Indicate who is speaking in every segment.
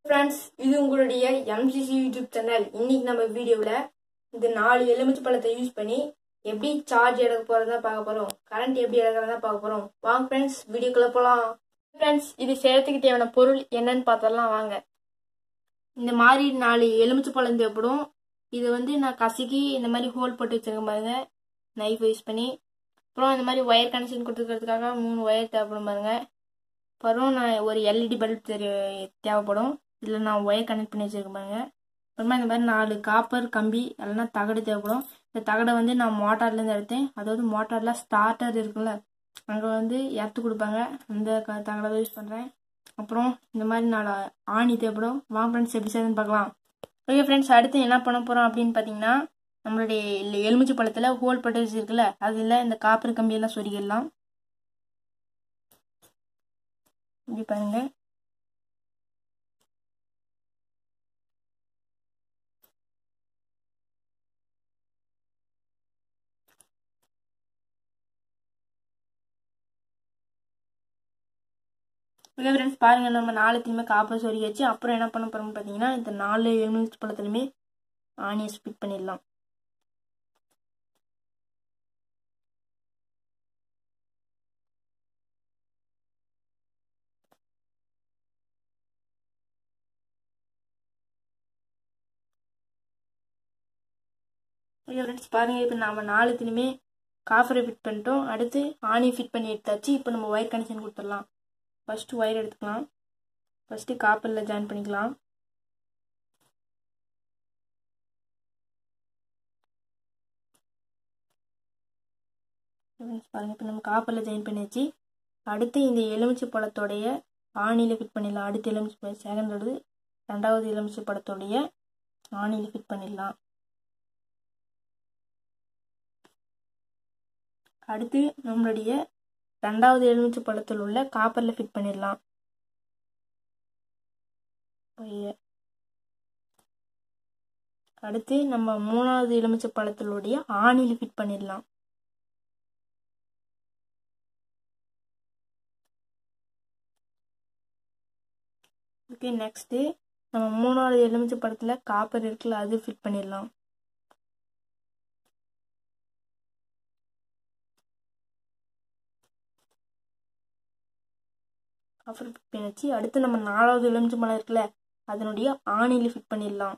Speaker 1: friends இது உங்களுடைய MCC YouTube channel இன்னைக்கு நம்ம வீடியோவில் இந்த நாலு எலுமிச்சை பழத்தை யூஸ் பண்ணி எப்படி சார்ஜ் எடுக்க போகிறதா பார்க்க போகிறோம் கரண்ட் எப்படி எடுக்கிறதா பார்க்க போகிறோம் வாங்க ஃப்ரெண்ட்ஸ் வீடியோக்குள்ளே போகலாம் ஃப்ரெண்ட்ஸ் இது செய்யறதுக்கு தேவையான பொருள் என்னன்னு பார்த்தரலாம் வாங்க இந்த மாதிரி நாலு எலுமிச்சை பழம் தேவைப்படும் இது வந்து நான் கசக்கி இந்த மாதிரி ஹோல் போட்டு வச்சிருக்கேன் பாருங்க நைஃப் யூஸ் பண்ணி அப்புறம் இந்த மாதிரி ஒயர் கனெக்ஷன் கொடுத்துக்கிறதுக்காக மூணு ஒயர் தேவைப்படும் பாருங்க அப்புறம் நான் ஒரு எல்இடி பல்ப் தெரிய தேவைப்படும் இதில் நான் ஒயர் கனெக்ட் பண்ணி வச்சுருக்கேன் பாருங்க அப்புறமா இந்த மாதிரி நாலு காப்பர் கம்பி இல்லைன்னா தகடு தேவைப்படும் இந்த தகடை வந்து நான் மோட்டார்லேருந்து எடுத்தேன் அதாவது மோட்டாரில் ஸ்டார்டர் இருக்குல்ல அங்கே வந்து எர்த்து கொடுப்பாங்க அந்த க தகடை தான் யூஸ் பண்ணுறேன் அப்புறம் இந்த மாதிரி நாலு ஆணி தேவைப்படும் வாங்க ஃப்ரெண்ட்ஸ் எப்படி செய்யுதுன்னு பார்க்கலாம் ஓகே ஃப்ரெண்ட்ஸ் அடுத்து என்ன பண்ண போகிறோம் அப்படின்னு பார்த்தீங்கன்னா நம்மளுடைய எலுமிச்சை பழத்தில் ஹோல் போட்டு வச்சுருக்குல்ல அதில் இந்த காப்பர் கம்பியெல்லாம் சொருகிடலாம் இப்படி பாருங்க ஓகே ஃப்ரெண்ட்ஸ் பாருங்க நம்ம நாலுத்தையுமே காப்பர் சொருகி வச்சு அப்புறம் என்ன பண்ண போறோம்னு பார்த்தீங்கன்னா இந்த நாலு எலுமிச்சை பழத்துலையுமே ஆணியை ஸ்பிட் பண்ணிடலாம் ஓகே ஃப்ரெண்ட்ஸ் பாருங்கள் இப்போ நம்ம நாலுத்துலையுமே காஃபரை ஃபிட் பண்ணிட்டோம் அடுத்து ஆணி ஃபிட் பண்ணி எடுத்தாச்சு இப்போ நம்ம ஒயர் கனெக்ஷன் கொடுத்துடலாம் ஃபஸ்ட்டு ஒயர் எடுத்துக்கலாம் ஃபஸ்ட்டு காப்பரில் ஜாயின் பண்ணிக்கலாம் பாருங்கள் இப்போ நம்ம காப்பரில் ஜாயின் பண்ணியாச்சு அடுத்து இந்த எலுமிச்சை பழத்தோடைய ஆணியில் ஃபிட் பண்ணிடலாம் அடுத்த எலுமிச்சை பழம் செகண்டோடது ரெண்டாவது எலுமிச்சை பழத்தோடைய ஆணியில் ஃபிட் பண்ணிடலாம் அடுத்து நம்மளுடைய ரெண்டாவது எலுமிச்சை பழத்தில் உள்ள காப்பரில் ஃபிட் பண்ணிடலாம் அடுத்து நம்ம மூணாவது எலுமிச்சை பழத்தினுடைய ஆணியில் ஃபிட் பண்ணிடலாம் ஓகே நெக்ஸ்ட்டு நம்ம மூணாவது எலுமிச்சை பழத்தில் காப்பர் இருக்குல்ல அது ஃபிட் பண்ணிடலாம் காப்பர் ஃபிட் பண்ணியாச்சு அடுத்து நம்ம நாலாவது எலுமிச்சை மலை இருக்குல்ல அதனுடைய ஆணியில் ஃபிட் பண்ணிடலாம்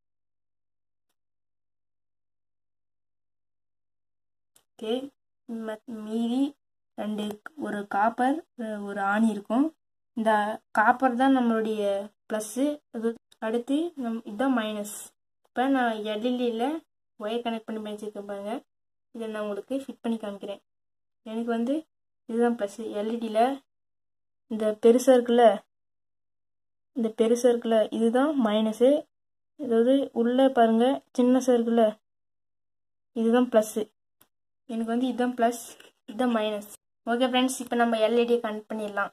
Speaker 1: ஓகே மீதி ரெண்டு ஒரு காப்பர் ஒரு ஆணி இருக்கும் இந்த காப்பர் தான் நம்மளுடைய ப்ளஸ்ஸு அது அடுத்து நம் இதுதான் மைனஸ் இப்போ நான் எல்இடியில் ஒயர் கனெக்ட் பண்ணி வச்சுருக்கேன் பாருங்க இதை நான் உங்களுக்கு ஃபிட் பண்ணி காமிக்கிறேன் எனக்கு வந்து இதுதான் ப்ளஸ்ஸு எல்இடியில் இந்த பெருசாக இருக்குல்ல இந்த பெருசாக இருக்குல்ல இதுதான் மைனஸு அதாவது உள்ளே பாருங்கள் சின்னசாக இருக்குல்ல இதுதான் ப்ளஸ்ஸு எனக்கு வந்து இதுதான் ப்ளஸ் இதுதான் மைனஸ் ஓகே ஃப்ரெண்ட்ஸ் இப்போ நம்ம எல்இடியை கனெக்ட் பண்ணிடலாம்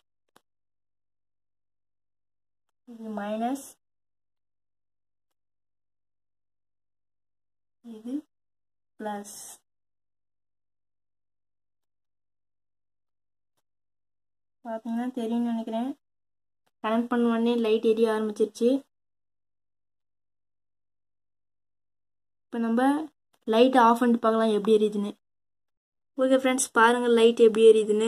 Speaker 1: இது மைனஸ் இது ப்ளஸ் பார்த்தீங்கன்னா தெரியும்னு நினைக்கிறேன் கனெக்ட் பண்ண உடனே லைட் எரிய ஆரம்பிச்சிருச்சு இப்போ நம்ம லைட் ஆஃப் பண்ணிட்டு பார்க்கலாம் எப்படி எரியுதுன்னு ஓகே ஃப்ரெண்ட்ஸ் பாருங்கள் லைட் எப்படி எரியுதுன்னு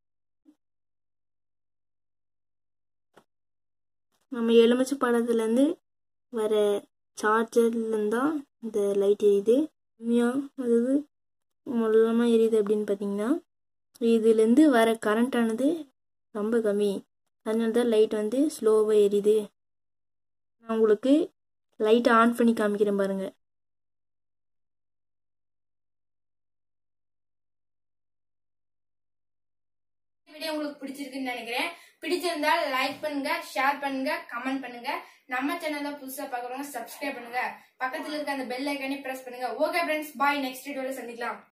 Speaker 1: நம்ம எலுமிச்சை பழத்துலேருந்து வர சார்ஜர்லேருந்து தான் இந்த லைட் எரியுது கம்மியாக அதாவது மொல்லமாக எரியுது அப்படின்னு பார்த்தீங்கன்னா இதுலேருந்து வர கரண்ட்டானது ரொம்ப கம்மி அதனால தான் லைட் வந்து ஸ்லோவாக எரியுது நான் உங்களுக்கு லைட்டை ஆன் பண்ணி காமிக்கிறேன் பாருங்கள்
Speaker 2: வீடியோ உங்களுக்கு பிடிச்சிருக்குன்னு நினைக்கிறேன் பிடிச்சிருந்தா லைக் பண்ணுங்க ஷேர் பண்ணுங்க கமெண்ட் பண்ணுங்க நம்ம சேனல்ல புதுசா பாக்குறவங்க சப்ஸ்கிரைப் பண்ணுங்க பக்கத்துல இருக்க அந்த பெல் ஐக்கானே பிரஸ் பண்ணுங்க ஓகே ஃப்ரெண்ட்ஸ் பாய் நெக்ஸ்ட் வீடியோல சந்திக்கலாம்